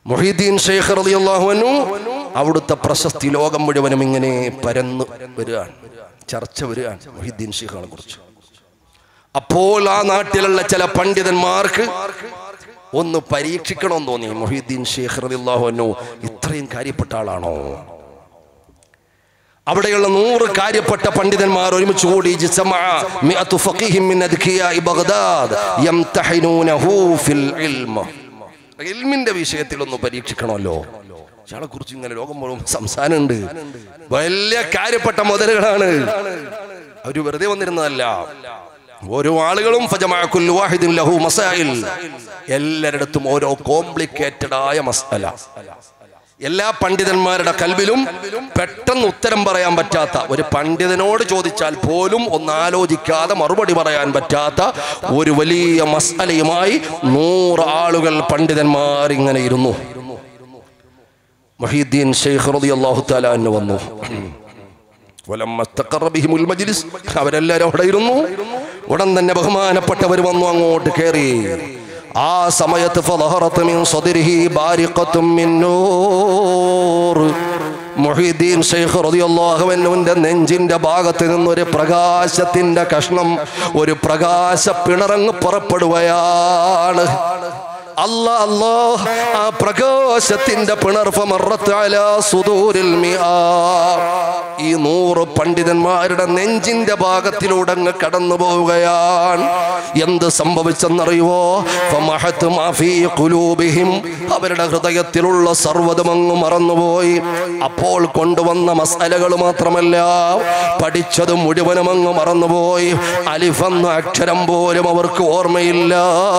മൊഹീദ്ദീൻ ഷെയ്ഖ് റളിയല്ലാഹു അൻഹു അവിടുത്തെ പ്രശസ്തി ലോകം മുഴുവനും ഇങ്ങനെ പരന്നു വരികയാണ് ചർച്ച വരികയാണ് മൊഹീദ്ദീൻ ഷെയ്ഖിനെ കുറിച്ച് അപ്പോൾ ആ നാട്ടിലുള്ള ചില പണ്ഡിതന്മാർക്ക് ഒന്ന് പരീക്ഷിക്കണമെന്ന് തോന്നി മൊഹീദ്ദീൻ ഷെയ്ഖ് റളിയല്ലാഹു അൻഹു ഇത്രയും കാര്യപ്പെട്ട ആളാണോ അവിടെയുള്ള നൂറ് കാര്യപ്പെട്ട പണ്ഡിതന്മാർ ഒരുമിച്ച് കൂടി ജിസമഅ മിഅതു ഫഖീഹിൻ മിൻ അദ്കിയാഇ ബഗ്ദാദ് യംതഹിനൂനഹു ഫിൽ ഇൽമ ഇൽമിന്റെ വിഷയത്തിൽ ഒന്ന് പരീക്ഷിക്കണമല്ലോ ഇയാളെ കുറിച്ച് ഇങ്ങനെ ലോകം മുഴുവൻ സംസാരമുണ്ട് വലിയ കാര്യപ്പെട്ട മുതലുകളാണ് അവര് വെറുതെ വന്നിരുന്നതല്ല ഓരോ ആളുകളും ഫജമഅ കുല്ലു വാഹിദിൻ ലഹു മസായിൽ എല്ലാരിടത്തും ഓരോ കോംപ്ലിക്കേറ്റഡ് ആയ മസല എല്ലാ പണ്ഡിതന്മാരുടെ കൽവിലും പെട്ടെന്ന് ഉത്തരം പറയാൻ പറ്റാത്ത ഒരു പണ്ഡിതനോട് ചോദിച്ചാൽ പോലും ഒന്ന് ആലോചിക്കാതെ മറുപടി പറയാൻ പറ്റാത്ത ഒരു വലിയ മസലയുമായി നൂറ് ആളുകൾ പണ്ഡിതന്മാർ ഇങ്ങനെ ഇരുന്നു മഹീദ്ദീൻ ഷെയ്ഖ് റളിയല്ലാഹു തആല അൻഹു വന്നു വലമ്മ ഇസ്തഖറ ബിഹിമുൽ മജ്ലിസ് അവരെല്ലാവരും അവിടെ ഇരുന്നു ഉടൻ തന്നെ ബഹുമാനപ്പെട്ടവർ വന്നു അങ്ങോട്ട് കയറി ആ സമയത്ത് ഫളഹറത്ത് മിൻ സദരിഹി ബാരിഖത്തും മിൻ നൂർ മുഹീദ്ദീൻ ഷെയ്ഖ് റളിയല്ലാഹു അൻഹുവിന്റെ നെഞ്ചിന്റെ ഭാഗത്ത് നിന്നൊരു പ്രകാശത്തിന്റെ കഷ്ണം ഒരു പ്രകാശ പിണറങ്ങ് പുറപ്പെടുകയാണ് അല്ലാ അല്ലാ ആ പ്രകാശത്തിന്റെ പിണർഫ് മറത്ത് അലാ സുദൂരിൽ മിആ ഈ നൂറ് പണ്ഡിതന്മാരുടെ നെഞ്ചിന്റെ ഭാഗത്തിലൂടെ അങ്ങ് കടന്നു പോവുകയാണ് എന്ത് സംഭവിച്ചെന്നറിയുവോ ഫമഹത്ത് മാ ഫീ ഖുലൂബിഹിം അവരുടെ ഹൃദയത്തിലുള്ള സർവ്വതും അങ്ങ് മറന്നുപോയി അപ്പോൾ കൊണ്ടുവന്ന മസാലകൾ മാത്രമല്ല പഠിച്ചത് മുഴുവനും അങ്ങ് മറന്നുപോയി അലിഫെന്ന അക്ഷരം പോലും അവർക്ക് ഓർമ്മയില്ല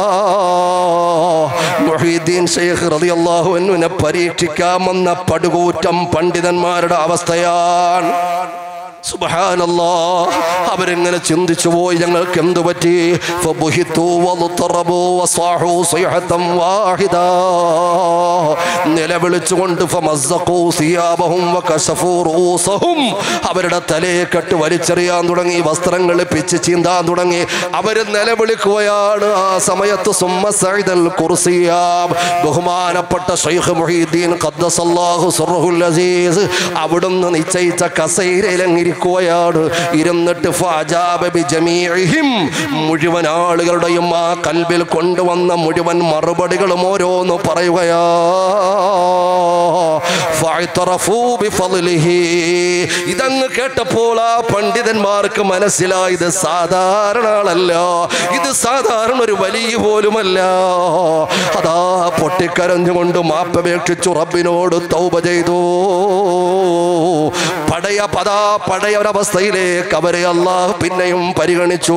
മുഹീദ്ദീൻ ഷെയ്ഖ് റളിയല്ലാഹു അൻഹുവിനെ പരീക്ഷിക്കാമെന്ന പടുകൂറ്റം പണ്ഡിതന്മാരുടെ അവസ്ഥയാണ് സുബ്ഹാനല്ലാ അവരെങ്ങനെ ചിന്തിച്ചു പോയി ഞങ്ങൾക്ക് എന്ത് പറ്റി ഫബുഹിത്തു വളുത്തറബു വസാഹു സയ്ഹതം വാഹിദാ നിലവിളിച്ചുകൊണ്ട് ഫമസ്സഖു സിയാബഹും വകശഫു റൂസഹും അവരുടെ തലയെ കെട്ട് വലിച്ചെറിയാൻ തുടങ്ങി വസ്ത്രങ്ങൾ പിച്ച് ചീന്താൻ തുടങ്ങി അവർ നിലവിളിക്കുകയാണ് ആ സമയത്ത് സുമ്മ സൈദൽ കുർസിയാബ് ബഹുമാനപ്പെട്ട ഷൈഖ് മുഹീദ്ദീൻ ഖദ്ദസല്ലാഹു സുറഹുൽ അസീസ് അവിടുന്ന് നിശ്ചയിച്ച കസൈരയിലങ്ങിരിക്കുകയാണ് ഇരുന്നിട്ട് ഫഅജാബ ബിജമീഇഹിം മുഴുവൻ ആളുകളുടെയും ആ കൽബിൽ കൊണ്ടുവന്ന മുഴുവൻ മറുപടികളും ഓരോന്ന് പറയുകയാ ഫഅ്തറഫൂ ബിഫളിഹി ഇതങ്ങ് കേട്ടപ്പോൾ ആ പണ്ഡിതന്മാർക്ക് മനസ്സിലായി ഇത് സാധാരണ ആളല്ല ഇത് സാധാരണ ഒരു വലിയ പോലുമല്ല അതാ പൊട്ടിക്കരഞ്ഞുകൊണ്ട് മാപ്പപേക്ഷിച്ചു റബ്ബിനോട് തൗബ ചെയ്തു പടയ പതാ പഴയ ഒരവസ്ഥയിലേക്ക് അവരെ അള്ളാഹ് പിന്നെയും പരിഗണിച്ചു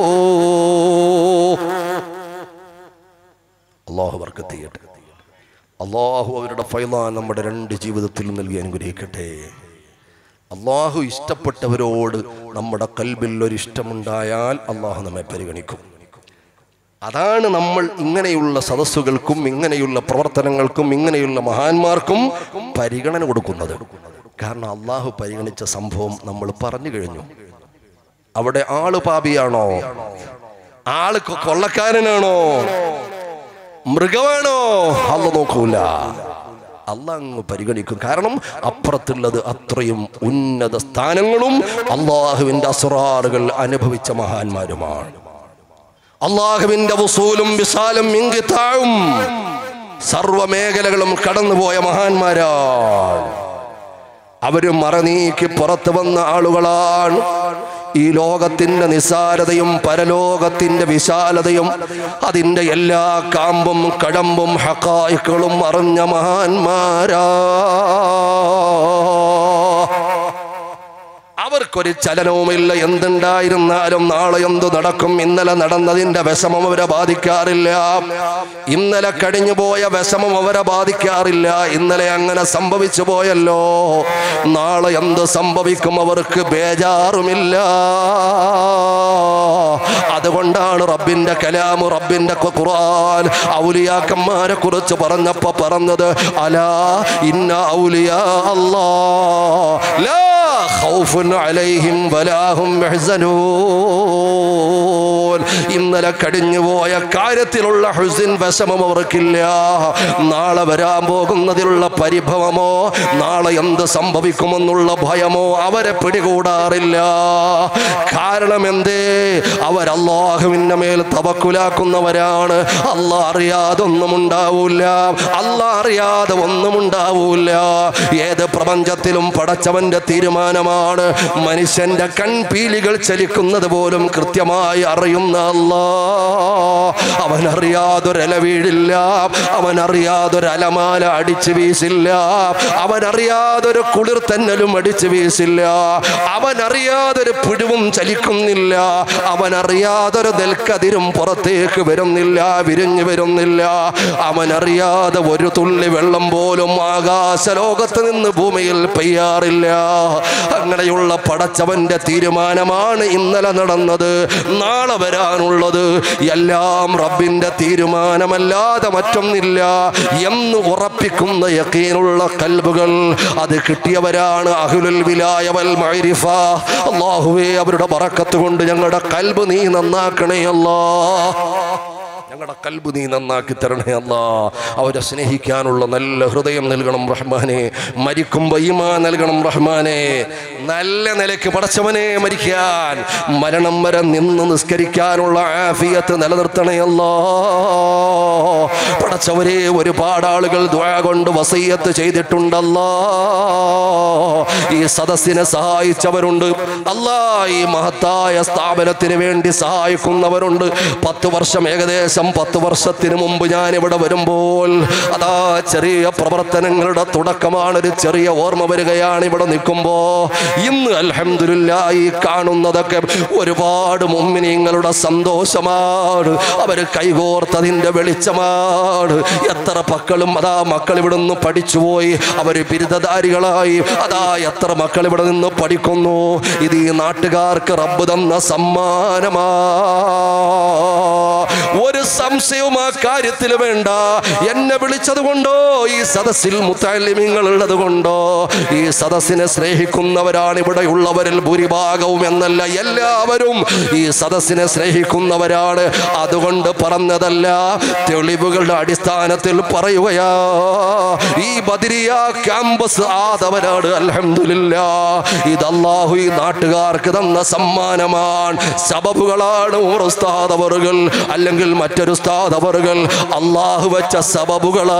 അള്ളാഹു വർക്കത്ത് ചെയ്യട്ടെ അള്ളാഹു അവരുടെ ഫൈലാൻ നമ്മുടെ രണ്ട് ജീവിതത്തിൽ നൽകി അനുഗ്രഹിക്കട്ടെ അള്ളാഹു ഇഷ്ടപ്പെട്ടവരോട് നമ്മുടെ കൽബിൽ ഒരു ഇഷ്ടമുണ്ടായാൽ അള്ളാഹു നമ്മെ പരിഗണിക്കും അതാണ് നമ്മൾ ഇങ്ങനെയുള്ള സദസ്സുകൾക്കും ഇങ്ങനെയുള്ള പ്രവർത്തനങ്ങൾക്കും ഇങ്ങനെയുള്ള മഹാന്മാർക്കും പരിഗണന കൊടുക്കുന്നത് കാരണം അള്ളാഹു പരിഗണിച്ച സംഭവം നമ്മൾ പറഞ്ഞു കഴിഞ്ഞു അവിടെ ആള് പാപിയാണോ ആള് കൊ- കൊള്ളക്കാരനാണോ മൃഗമാണോ അല്ല നോക്കൂല അല്ല അങ്ങ് പരിഗണിക്കും കാരണം അപ്പുറത്തുള്ളത് അത്രയും ഉന്നത സ്ഥാനങ്ങളും അള്ളാഹുവിന്റെ അസുറാറുകൾ അനുഭവിച്ച മഹാന്മാരുമാണ് അള്ളാഹുവിന്റെ വസൂലും വിശാലും ഇങ്കിത്താഴും സർവ മേഖലകളും കടന്നുപോയ മഹാന്മാരാണ് അവര് മറനീക്കി പുറത്തു വന്ന ആളുകളാണ് ഈ ലോകത്തിന്റെ നിസ്സാരതയും പരലോകത്തിന്റെ വിശാലതയും അതിന്റെ എല്ലാ കാമ്പും കഴമ്പും ഹക്കായിക്കളും അറിഞ്ഞ മഹാന്മാരാ അവർക്കൊരു ചലനവുമില്ല എന്തുണ്ടായിരുന്നാലും നാളെ എന്ത് നടക്കും ഇന്നലെ നടന്നതിന്റെ വിഷമം അവരെ ബാധിക്കാറില്ല ഇന്നലെ കഴിഞ്ഞു പോയ വിഷമം അവരെ ബാധിക്കാറില്ല ഇന്നലെ അങ്ങനെ സംഭവിച്ചു പോയല്ലോ നാളെ എന്ത് സംഭവിക്കും അവർക്ക് ബേജാറുമില്ല അതുകൊണ്ടാണ് റബ്ബിന്റെ കലാമു റബ്ബിന്റെ ഖുർആൻ ഔലിയാക്കന്മാരെ കുറിച്ച് പറഞ്ഞപ്പോ പറഞ്ഞത് അലാ ഇന്ന ഔലിയാ അല്ലാ ലാ ഖൗഫുൻ അലൈഹിം വലാ ഹും യഹ്സനൂൻ ഇന്നലെ കഴിഞ്ഞുപോയ കാര്യത്തിലുള്ള ഹുസിൻ വിഷമം അവർക്കില്ല നാളെ വരാൻ പോകുന്നതിലുള്ള പരിഭവമോ നാളെ എന്ത് സംഭവിക്കുമെന്നുള്ള ഭയമോ അവരെ പിടികൂടാറില്ല കാരണം എന്തേ അവരല്ലാഹുവിന്റെ മേൽ തവക്കുലാക്കുന്നവരാണ് അല്ല അറിയാതെ ഒന്നും ഉണ്ടാവൂല അല്ല അറിയാതെ ഒന്നും ഉണ്ടാവൂല ഏത് പ്രപഞ്ചത്തിലും പടച്ചവന്റെ തീരുമാനമാണ് മനുഷ്യന്റെ കൺപീലികൾ ചലിക്കുന്നത് പോലും കൃത്യമായി അറിയുന്ന അല്ലാ അവൻ അറിയാതൊരല വീഴില്ല അവൻ അറിയാതൊരലമാല അടിച്ചു വീശില്ല അവൻ അറിയാതൊരു കുളിർ തന്നലും അടിച്ചു വീശില്ല അവൻ അറിയാതൊരു പിടിവും ചലിക്കുന്നില്ല അവൻ അറിയാതൊരു നെൽക്കതിരും പുറത്തേക്ക് വരുന്നില്ല വിരിഞ്ഞു വരുന്നില്ല അവൻ അറിയാതെ ഒരു തുള്ളി വെള്ളം പോലും ആകാശ ലോകത്ത് നിന്ന് ഭൂമിയിൽ പെയ്യാറില്ല അങ്ങനെയുള്ള പടച്ചവന്റെ തീരുമാനമാണ് ഇന്നലെ നടന്നത് നാളെ വരാനുള്ളത് എല്ലാം റബ്ബിന്റെ തീരുമാനമല്ലാതെ മറ്റൊന്നില്ല എന്ന് ഉറപ്പിക്കുന്ന യക്കീനുള്ള കൽബുകൾ അത് കിട്ടിയവരാണ് അഹുലുൽ വിലായ വൽ മഅരിഫ അല്ലാഹുവേ അവരുടെ ബറക്കത്ത് കൊണ്ട് ഞങ്ങളുടെ കൽബ് നീ നന്നാക്കണേ അല്ലാ ഞങ്ങളുടെ കൽബ് നീ നന്നാക്കി തരണേ അല്ല അവരെ സ്നേഹിക്കാനുള്ള നല്ല ഹൃദയം നൽകണം റഹ്മാനെ മരിക്കുമ്പോൾ ഈമാ നൽകണം റഹ്മാനെ നല്ല നിലയ്ക്ക് പടച്ചവനെ മരിക്കാൻ മരണം വരെ നിന്ന് നിസ്കരിക്കാനുള്ള ആഫിയത്ത് നിലനിർത്തണേ അല്ലാ പടച്ചവരെ ഒരുപാട് ആളുകൾ ദ്വാ കൊണ്ട് വസയ്യത്ത് ചെയ്തിട്ടുണ്ടല്ലോ ഈ സദസ്സിനെ സഹായിച്ചവരുണ്ട് അല്ലാ ഈ മഹത്തായ സ്ഥാപനത്തിന് വേണ്ടി സഹായിക്കുന്നവരുണ്ട് പത്ത് വർഷം ഏകദേശം പത്ത് വർഷത്തിന് മുമ്പ് ഞാൻ ഇവിടെ വരുമ്പോൾ അതാ ചെറിയ പ്രവർത്തനങ്ങളുടെ തുടക്കമാണ് ഒരു ചെറിയ ഓർമ്മ വരികയാണ് ഇവിടെ നിൽക്കുമ്പോ ഇന്ന് അൽഹംദുലില്ല ഈ കാണുന്നതൊക്കെ ഒരുപാട് മുമ്മിനിങ്ങളുടെ സന്തോഷമാണ് അവര് കൈകോർത്തതിന്റെ വെളിച്ചമാണ് എത്ര മക്കളും അതാ മക്കൾ ഇവിടെ നിന്ന് പഠിച്ചുപോയി അവര് ബിരുദധാരികളായി അതാ എത്ര മക്കൾ ഇവിടെ നിന്ന് പഠിക്കുന്നു ഇത് ഈ നാട്ടുകാർക്ക് റബ്ബ് തന്ന സമ്മാനമാ ഒരു സംശയവും ആ കാര്യത്തിൽ വേണ്ട എന്നെ വിളിച്ചത് കൊണ്ടോ ഈ സദസ്സിൽ മുത്താലിമ്യങ്ങൾ ഉള്ളത് കൊണ്ടോ ഈ സദസ്സിനെ സ്നേഹിക്കുന്നവരാണ് ഇവിടെ ഉള്ളവരിൽ ഭൂരിഭാഗവും എന്നല്ല എല്ലാവരും ഈ സദസ്സിനെ സ്നേഹിക്കുന്നവരാണ് അതുകൊണ്ട് പറഞ്ഞതല്ല തെളിവുകളുടെ അടിസ്ഥാനത്തിൽ പറയുകയാ ഈ ബദിരിയ ക്യാമ്പസ് ആദവനാണ് അൽഹംദുലില്ല ഇത് അല്ലാഹു ഈ നാട്ടുകാർക്ക് തന്ന സമ്മാനമാണ് സബബുകളാണ് ഉമർ ഉസ്താദ് അവറുകൾ അല്ലെങ്കിൽ മറ്റൊരു ഉസ്താദ് അവറുകൾ അള്ളാഹു വെച്ച സബബുകളാ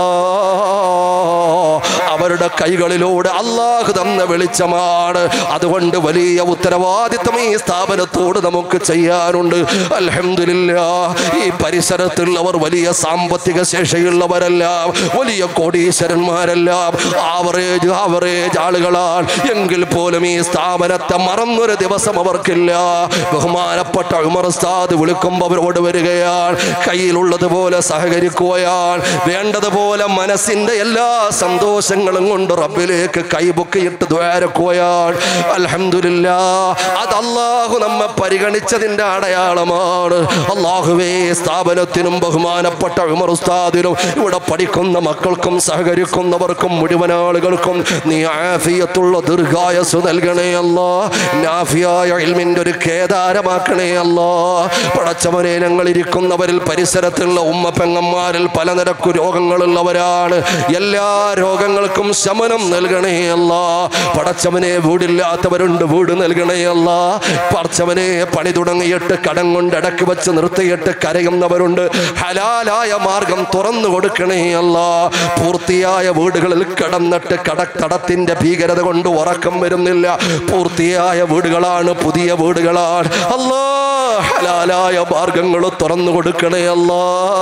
അവരുടെ കൈകളിലൂടെ അള്ളാഹു തന്ന വെളിച്ചമാണ് അതുകൊണ്ട് വലിയ ഉത്തരവാദിത്വം ഈ സ്ഥാപനത്തോട് നമുക്ക് ചെയ്യാനുണ്ട് അൽഹംദുലില്ലാ ഈ പരിസരത്തുള്ളവർ വലിയ സാമ്പത്തിക ശേഷിയുള്ളവരെല്ലാം വലിയ കോടീശ്വരന്മാരെല്ലാം ആവറേജ് ആവറേജ് ആളുകളാണ് എങ്കിൽ പോലും ഈ സ്ഥാപനത്തെ മറന്നൊരു ദിവസം അവർക്കില്ല ബഹുമാനപ്പെട്ട ഉമർ ഉസ്താദ് വിളിക്കുമ്പോൾ അവരോട് വരികയാണ് കയ്യിലുള്ളതുപോലെ സഹകരിക്കുകയാണ് വേണ്ടതുപോലെ മനസ്സിന്റെ എല്ലാ സന്തോഷങ്ങളും കൊണ്ട് റബ്ബിലേക്ക് കൈപൊക്കിയിട്ട് ദ്വാരക്കുകയാണ് അൽഹംദുലില്ലാ അത് അള്ളാഹു നമ്മെ പരിഗണിച്ചതിന്റെ അടയാളമാണ് അള്ളാഹുവേ സ്ഥാപനത്തിനും ബഹുമാനപ്പെട്ട ഉമർ ഉസ്താദിനും ഇവിടെ പഠിക്കുന്ന മക്കൾക്കും സഹകരിക്കുന്നവർക്കും മുഴുവൻ ആളുകൾക്കും നീ ആഫിയത്തുള്ള ദീർഘായസ് നൽകണേ അല്ലാ നാഫിയായ ഇൽമിന്റെ ഒരു കേദാരമാക്കണേ അല്ലാ പടച്ചവനെ ഞങ്ങൾ ഇരിക്കുന്നവരിൽ പരിസരത്തുള്ള ഉമ്മ പെങ്ങന്മാരിൽ പല നിരക്കു രോഗങ്ങളുള്ളവരാണ് എല്ലാ രോഗങ്ങൾക്കും ശമനം നൽകണേ അല്ല പടച്ചവനെ വീടില്ലാത്തവരുണ്ട് വീട് നൽകണേ അല്ല പടച്ചവനെ പണി തുടങ്ങിയിട്ട് കടം കൊണ്ട് അടക്കി വെച്ച് നിർത്തിയിട്ട് കരയുന്നവരുണ്ട് ഹലാലായ മാർഗം തുറന്നു കൊടുക്കണേ അല്ല പൂർത്തിയായ വീടുകളിൽ കടന്നിട്ട് കടക്കടത്തിന്റെ ഭീകരത കൊണ്ട് ഉറക്കം വരുന്നില്ല പൂർത്തിയായ വീടുകളാണ് പുതിയ വീടുകളാണ് അല്ലാ ഹലാലായ മാർഗങ്ങൾ തുറന്നു കൊടുക്കണേ അല്ലാ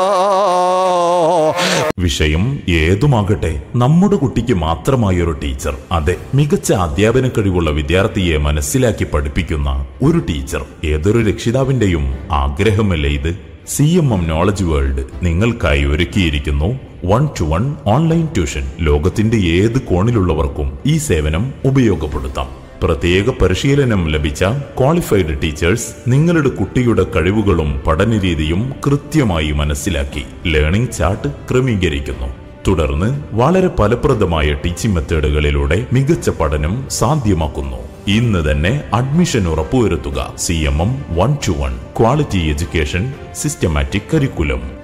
വിഷയം ഏതുമാകട്ടെ നമ്മുടെ കുട്ടിക്ക് മാത്രമായ ഒരു ടീച്ചർ അതെ മികച്ച അധ്യാപന കഴിവുള്ള വിദ്യാർത്ഥിയെ മനസ്സിലാക്കി പഠിപ്പിക്കുന്ന ഒരു ടീച്ചർ ഏതൊരു രക്ഷിതാവിന്റെയും ആഗ്രഹമല്ലേ ഇത് C M M knowledge world നിങ്ങൾക്കായി ഒരുക്കിയിരിക്കുന്നു one to one online tuition ലോകത്തിന്റെ ഏത് കോണിലുള്ളവർക്കും ഈ സേവനം ഉപയോഗപ്പെടുത്താം പ്രത്യേക പരിശീലനം ലഭിച്ച ക്വാളിഫൈഡ് ടീച്ചേഴ്സ് നിങ്ങളുടെ കുട്ടിയുടെ കഴിവുകളും പഠനരീതിയും കൃത്യമായി മനസ്സിലാക്കി ലേണിംഗ് ചാർട്ട് ക്രമീകരിക്കുന്നു തുടർന്ന് വളരെ ഫലപ്രദമായ ടീച്ചിങ് മെത്തേഡുകളിലൂടെ മികച്ച പഠനം സാധ്യമാക്കുന്നു ഇന്ന് തന്നെ അഡ്മിഷൻ ഉറപ്പുവരുത്തുക C M M one to one quality education systematic curriculum